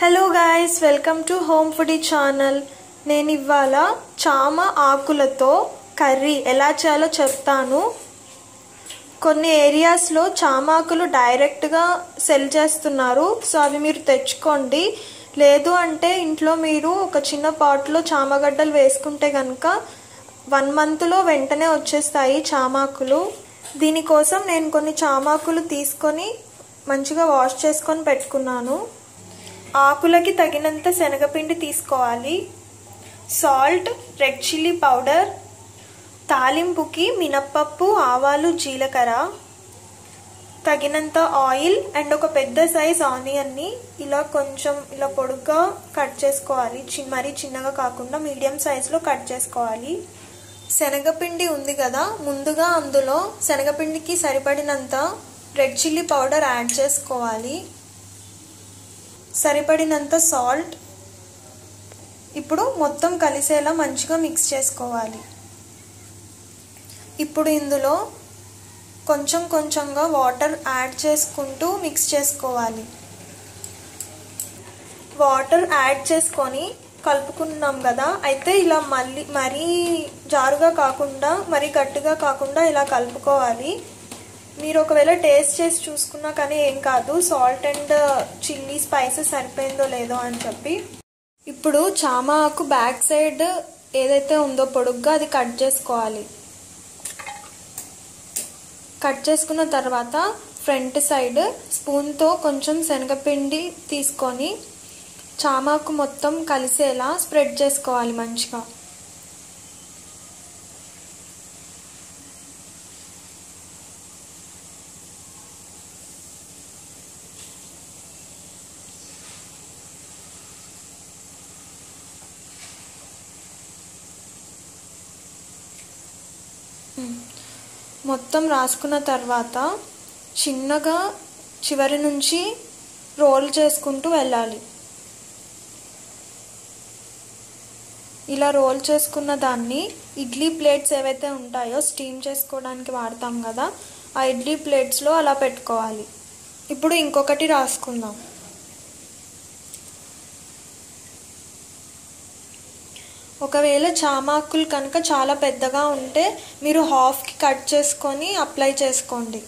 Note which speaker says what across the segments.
Speaker 1: hello guys welcome to home foodie channel నేను ఇవాళ చామ ఆకులతో కర్రీ ఎలా చేయాలో చెప్తాను కొన్ని ఏరియాస్లో చామాకులు డైరెక్ట్గా సెల్ చేస్తున్నారు సో అవి మీరు తెచ్చుకోండి లేదు అంటే ఇంట్లో మీరు ఒక చిన్న పాట్లో చామగడ్డలు వేసుకుంటే కనుక వన్ మంత్లో వెంటనే వచ్చేస్తాయి చామాకులు దీనికోసం నేను కొన్ని చామాకులు తీసుకొని మంచిగా వాష్ చేసుకొని పెట్టుకున్నాను ఆకులకి తగినంత శనగపిండి తీసుకోవాలి సాల్ట్ రెడ్ చిల్లీ పౌడర్ తాలింపుకి మినప్పప్పు ఆవాలు జీలకర్ర తగినంత ఆయిల్ అండ్ ఒక పెద్ద సైజ్ ఆనియన్ని ఇలా కొంచెం ఇలా పొడుగ్గా కట్ చేసుకోవాలి చి మరీ చిన్నగా కాకుండా మీడియం సైజులో కట్ చేసుకోవాలి శనగపిండి ఉంది కదా ముందుగా అందులో శనగపిండికి సరిపడినంత రెడ్ చిల్లీ పౌడర్ యాడ్ చేసుకోవాలి సరిపడినంత సాల్ట్ ఇప్పుడు మొత్తం కలిసేలా మంచిగా మిక్స్ చేసుకోవాలి ఇప్పుడు ఇందులో కొంచెం కొంచెంగా వాటర్ యాడ్ చేసుకుంటూ మిక్స్ చేసుకోవాలి వాటర్ యాడ్ చేసుకొని కలుపుకున్నాం కదా అయితే ఇలా మళ్ళీ మరీ జారుగా కాకుండా మరీ గట్టిగా కాకుండా ఇలా కలుపుకోవాలి మీరు ఒకవేళ టేస్ట్ చేసి చూసుకున్నా కానీ ఏం కాదు సాల్ట్ అండ్ చిల్లీ స్పైసెస్ సరిపోయిందో లేదో అని చెప్పి ఇప్పుడు చామ ఆకు బ్యాక్ సైడ్ ఏదైతే ఉందో పొడుగ్గా అది కట్ చేసుకోవాలి కట్ చేసుకున్న తర్వాత ఫ్రంట్ సైడ్ స్పూన్తో కొంచెం శనగపిండి తీసుకొని చామాకు మొత్తం కలిసేలా స్ప్రెడ్ చేసుకోవాలి మంచిగా మొత్తం రాసుకున్న తర్వాత చిన్నగా చివరి నుంచి రోల్ చేసుకుంటూ వెళ్ళాలి ఇలా రోల్ చేసుకున్న దాన్ని ఇడ్లీ ప్లేట్స్ ఏవైతే ఉంటాయో స్టీమ్ చేసుకోవడానికి వాడతాం కదా ఆ ఇడ్లీ ప్లేట్స్లో అలా పెట్టుకోవాలి ఇప్పుడు ఇంకొకటి రాసుకుందాం ఒకవేళ చామాకులు కనుక చాలా పెద్దగా ఉంటే మీరు హాఫ్కి కట్ చేసుకొని అప్లై చేసుకోండి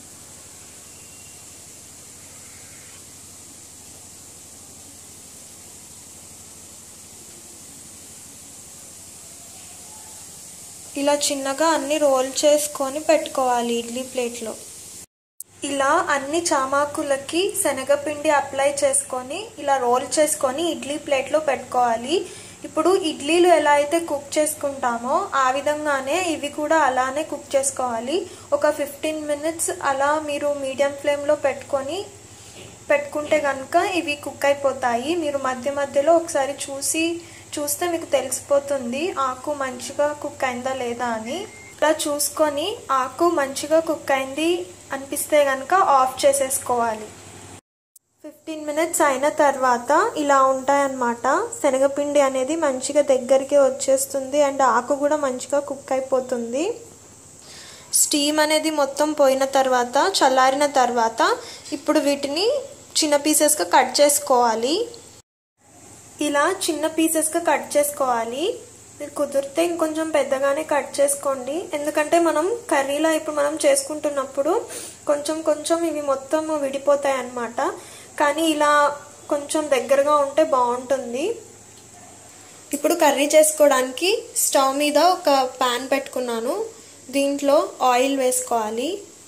Speaker 1: ఇలా చిన్నగా అన్ని రోల్ చేసుకొని పెట్టుకోవాలి ఇడ్లీ ప్లేట్లో ఇలా అన్ని చామాకులకి శనగపిండి అప్లై చేసుకొని ఇలా రోల్ చేసుకొని ఇడ్లీ ప్లేట్లో పెట్టుకోవాలి ఇప్పుడు ఇడ్లీలు ఎలా అయితే కుక్ చేసుకుంటామో ఆ విధంగానే ఇవి కూడా అలానే కుక్ చేసుకోవాలి ఒక ఫిఫ్టీన్ మినిట్స్ అలా మీరు మీడియం ఫ్లేమ్లో పెట్టుకొని పెట్టుకుంటే కనుక ఇవి కుక్ అయిపోతాయి మీరు మధ్య మధ్యలో ఒకసారి చూసి చూస్తే మీకు తెలిసిపోతుంది ఆకు మంచిగా కుక్ అయిందా లేదా అని ఇలా చూసుకొని ఆకు మంచిగా కుక్ అయింది అనిపిస్తే కనుక ఆఫ్ చేసేసుకోవాలి ఫిఫ్టీన్ మినిట్స్ అయిన తర్వాత ఇలా ఉంటాయన్నమాట శనగపిండి అనేది మంచిగా దగ్గరికి వచ్చేస్తుంది అండ్ ఆకు కూడా మంచిగా కుక్ అయిపోతుంది స్టీమ్ అనేది మొత్తం పోయిన తర్వాత చల్లారిన తర్వాత ఇప్పుడు వీటిని చిన్న పీసెస్గా కట్ చేసుకోవాలి ఇలా చిన్న పీసెస్గా కట్ చేసుకోవాలి మీరు కుదిరితే ఇంకొంచెం పెద్దగానే కట్ చేసుకోండి ఎందుకంటే మనం కర్రీలో ఇప్పుడు మనం చేసుకుంటున్నప్పుడు కొంచెం కొంచెం ఇవి మొత్తం విడిపోతాయి అన్నమాట కానీ ఇలా కొంచెం దగ్గరగా ఉంటే బాగుంటుంది ఇప్పుడు కర్రీ చేసుకోవడానికి స్టవ్ మీద ఒక ప్యాన్ పెట్టుకున్నాను దీంట్లో ఆయిల్ వేసుకోవాలి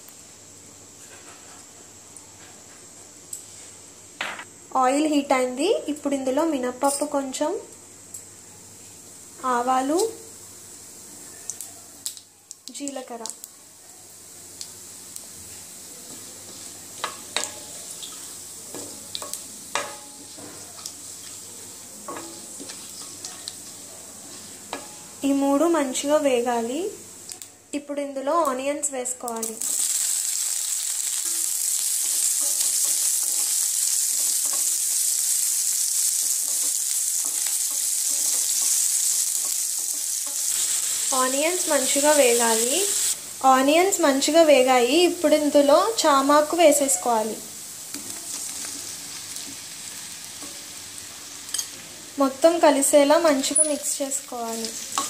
Speaker 1: ఆయిల్ హీట్ అయింది ఇప్పుడు ఇందులో మినప్పప్పు కొంచెం ఆవాలు జీలకర్ర ఈ మూడు మంచిగా వేగాలి ఇప్పుడు ఇందులో ఆనియన్స్ వేసుకోవాలి ఆనియన్స్ మంచిగా వేగాలి ఆనియన్స్ మంచిగా వేగాయి ఇప్పుడు ఇందులో చామాకు వేసేసుకోవాలి మొత్తం కలిసేలా మంచిగా మిక్స్ చేసుకోవాలి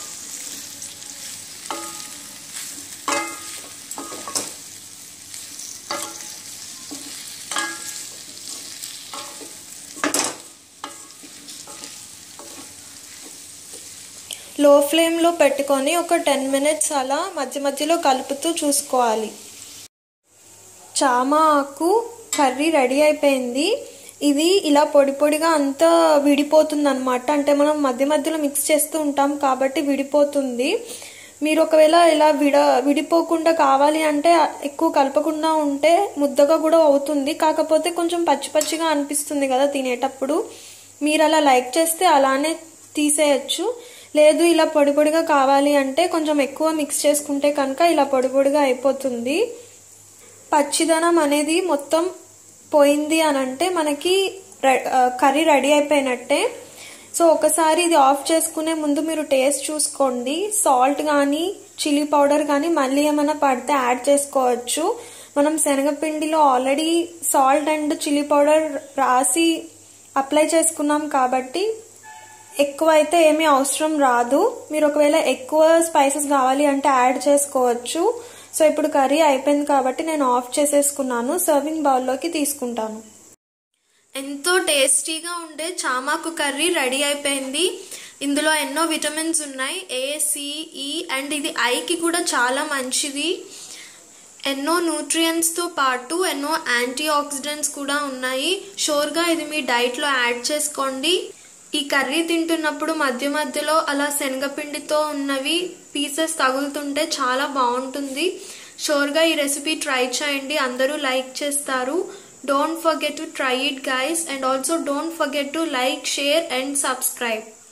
Speaker 1: లో ఫ్లేమ్లో పెట్టుకొని ఒక టెన్ మినిట్స్ అలా మధ్య మధ్యలో కలుపుతూ చూసుకోవాలి చామా ఆకు కర్రీ రెడీ అయిపోయింది ఇది ఇలా పొడి పొడిగా అంతా విడిపోతుంది అనమాట అంటే మనం మధ్య మధ్యలో మిక్స్ చేస్తూ ఉంటాం కాబట్టి విడిపోతుంది మీరు ఒకవేళ ఇలా విడ విడిపోకుండా కావాలి అంటే ఎక్కువ కలపకుండా ఉంటే ముద్దగా కూడా అవుతుంది కాకపోతే కొంచెం పచ్చి పచ్చిగా అనిపిస్తుంది కదా తినేటప్పుడు మీరు అలా లైక్ చేస్తే అలానే తీసేయచ్చు లేదు ఇలా పొడి పొడిగా కావాలి అంటే కొంచెం ఎక్కువ మిక్స్ చేసుకుంటే కనుక ఇలా పొడి పొడిగా అయిపోతుంది పచ్చిదనం అనేది మొత్తం పోయింది అని అంటే మనకి కర్రీ రెడీ అయిపోయినట్టే సో ఒకసారి ఇది ఆఫ్ చేసుకునే ముందు మీరు టేస్ట్ చూసుకోండి సాల్ట్ కానీ చిల్లీ పౌడర్ కానీ మళ్ళీ ఏమైనా పడితే యాడ్ చేసుకోవచ్చు మనం శనగపిండిలో already salt and chilli powder రాసి అప్లై చేసుకున్నాం కాబట్టి ఎక్కువ అయితే ఏమీ అవసరం రాదు మీరు ఒకవేళ ఎక్కువ స్పైసెస్ కావాలి అంటే యాడ్ చేసుకోవచ్చు సో ఇప్పుడు కర్రీ అయిపోయింది కాబట్టి నేను ఆఫ్ చేసేసుకున్నాను సర్వింగ్ బౌల్లోకి తీసుకుంటాను ఎంతో టేస్టీగా ఉండే చామాకు కర్రీ రెడీ అయిపోయింది ఇందులో ఎన్నో విటమిన్స్ ఉన్నాయి ఏ సిఈ అండ్ ఇది ఐకి కూడా చాలా మంచిది ఎన్నో న్యూట్రియంట్స్తో పాటు ఎన్నో యాంటీ ఆక్సిడెంట్స్ కూడా ఉన్నాయి షోర్గా ఇది మీ డైట్లో యాడ్ చేసుకోండి ఈ కర్రీ తింటున్నప్పుడు మధ్య మధ్యలో అలా శనగపిండితో ఉన్నవి పీసెస్ తగులుతుంటే చాలా బాగుంటుంది షోర్గా ఈ రెసిపీ ట్రై చేయండి అందరూ లైక్ చేస్తారు don't forget to try it guys and also don't forget to like share and subscribe